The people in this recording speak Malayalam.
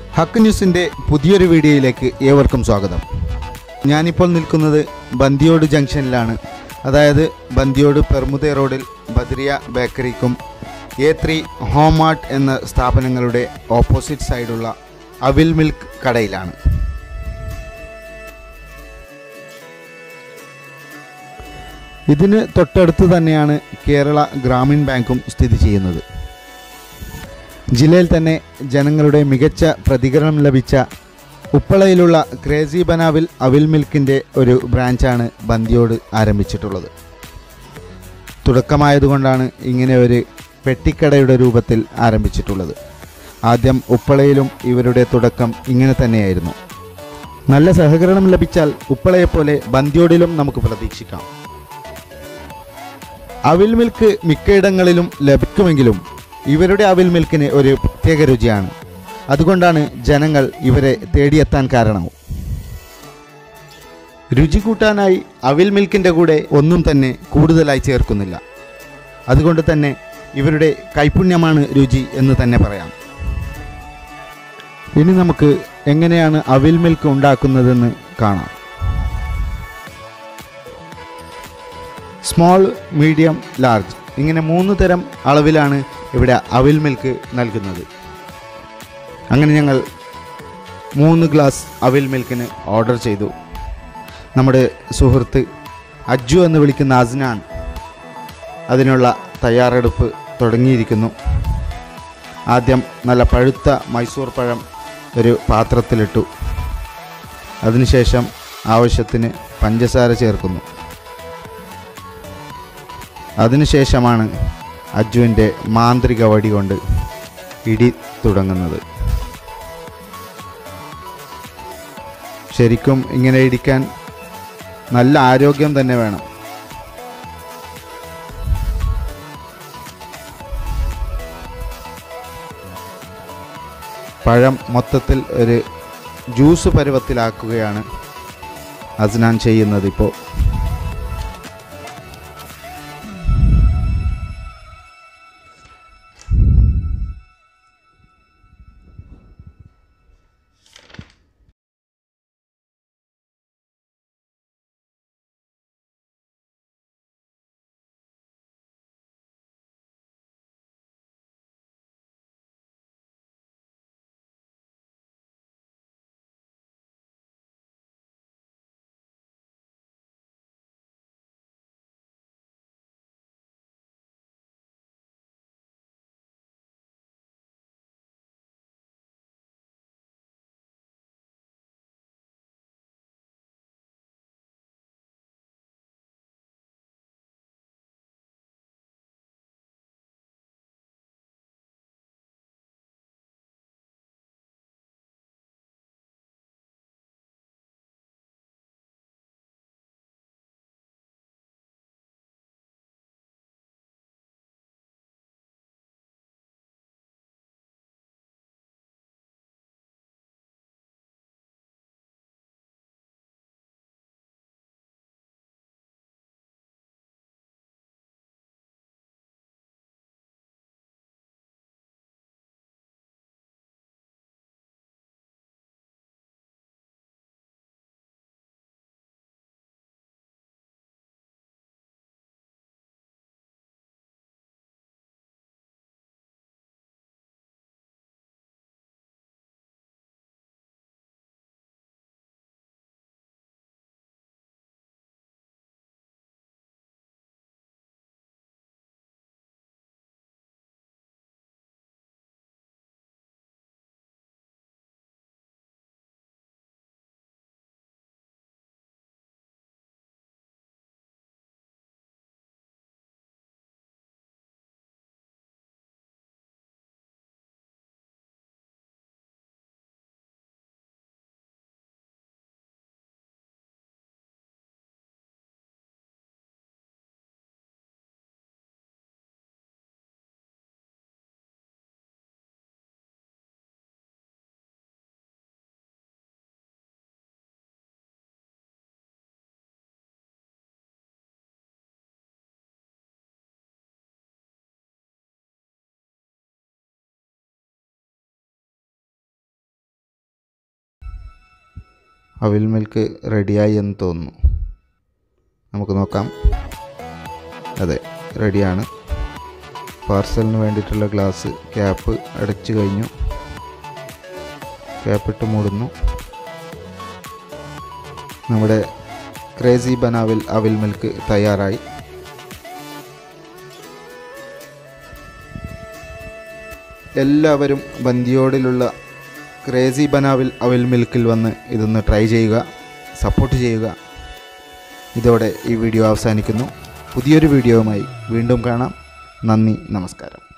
ഹക്ക് ന്യൂസിൻ്റെ പുതിയൊരു വീഡിയോയിലേക്ക് ഏവർക്കും സ്വാഗതം ഞാനിപ്പോൾ നിൽക്കുന്നത് ബന്ദിയോട് ജംഗ്ഷനിലാണ് അതായത് ബന്ദിയോട് പെർമുദേ റോഡിൽ ബദ്രിയ ബേക്കറിക്കും എ ത്രീ ഹോമാർട്ട് എന്ന സ്ഥാപനങ്ങളുടെ ഓപ്പോസിറ്റ് സൈഡുള്ള അവിൽ മിൽക്ക് കടയിലാണ് ഇതിന് തൊട്ടടുത്ത് തന്നെയാണ് കേരള ഗ്രാമീൺ ബാങ്കും സ്ഥിതി ചെയ്യുന്നത് ജില്ലയിൽ തന്നെ ജനങ്ങളുടെ മികച്ച പ്രതികരണം ലഭിച്ച ഉപ്പളയിലുള്ള ക്രേസി ബനാവിൽ അവിൽ മിൽക്കിൻ്റെ ഒരു ബ്രാഞ്ചാണ് ബന്ദിയോട് ആരംഭിച്ചിട്ടുള്ളത് തുടക്കമായതുകൊണ്ടാണ് ഇങ്ങനെ ഒരു പെട്ടിക്കടയുടെ രൂപത്തിൽ ആരംഭിച്ചിട്ടുള്ളത് ആദ്യം ഉപ്പളയിലും ഇവരുടെ തുടക്കം ഇങ്ങനെ തന്നെയായിരുന്നു നല്ല സഹകരണം ലഭിച്ചാൽ ഉപ്പളയെപ്പോലെ ബന്ദിയോടിലും നമുക്ക് പ്രതീക്ഷിക്കാം അവിൽ മിൽക്ക് മിക്കയിടങ്ങളിലും ലഭിക്കുമെങ്കിലും ഇവരുടെ അവിൽ മിൽക്കിന് ഒരു പ്രത്യേക രുചിയാണ് അതുകൊണ്ടാണ് ജനങ്ങൾ ഇവരെ തേടിയെത്താൻ കാരണവും രുചി കൂട്ടാനായി അവിൽ മിൽക്കിൻ്റെ കൂടെ ഒന്നും തന്നെ കൂടുതലായി ചേർക്കുന്നില്ല അതുകൊണ്ട് തന്നെ ഇവരുടെ കൈപുണ്യമാണ് രുചി എന്ന് തന്നെ പറയാം ഇനി നമുക്ക് എങ്ങനെയാണ് അവിൽ മിൽക്ക് ഉണ്ടാക്കുന്നതെന്ന് കാണാം സ്മോൾ മീഡിയം ലാർജ് ഇങ്ങനെ മൂന്ന് തരം അളവിലാണ് ഇവിടെ അവിൽ മിൽക്ക് നൽകുന്നത് അങ്ങനെ ഞങ്ങൾ മൂന്ന് ഗ്ലാസ് അവിൽ മിൽക്കിന് ഓർഡർ ചെയ്തു നമ്മുടെ സുഹൃത്ത് അജ്ജു എന്ന് വിളിക്കുന്ന അസ്നാൻ അതിനുള്ള തയ്യാറെടുപ്പ് തുടങ്ങിയിരിക്കുന്നു ആദ്യം നല്ല പഴുത്ത മൈസൂർ പഴം ഒരു പാത്രത്തിലിട്ടു അതിനുശേഷം ആവശ്യത്തിന് പഞ്ചസാര ചേർക്കുന്നു അതിനുശേഷമാണ് അജുവിൻ്റെ മാന്ത്രിക വടി കൊണ്ട് ഇടി തുടങ്ങുന്നത് ശരിക്കും ഇങ്ങനെ ഇടിക്കാൻ നല്ല ആരോഗ്യം തന്നെ വേണം പഴം മൊത്തത്തിൽ ഒരു ജ്യൂസ് പരുവത്തിലാക്കുകയാണ് അസ്നാൻ ചെയ്യുന്നത് ഇപ്പോൾ അവിൽ മിൽക്ക് റെഡിയായി എന്ന് തോന്നുന്നു നമുക്ക് നോക്കാം അതെ റെഡിയാണ് പാർസലിന് വേണ്ടിയിട്ടുള്ള ഗ്ലാസ് ക്യാപ്പ് അടച്ചു കഴിഞ്ഞു ക്യാപ്പിട്ട് മൂടുന്നു നമ്മുടെ ക്രേസി ബനാവിൽ അവിൽ മിൽക്ക് തയ്യാറായി എല്ലാവരും ബന്ദിയോടിലുള്ള ക്രേസി ബനാവിൽ അവിൽ മിൽക്കിൽ വന്ന് ഇതൊന്ന് ട്രൈ ചെയ്യുക സപ്പോർട്ട് ചെയ്യുക ഇതോടെ ഈ വീഡിയോ അവസാനിക്കുന്നു പുതിയൊരു വീഡിയോയുമായി വീണ്ടും കാണാം നന്ദി നമസ്കാരം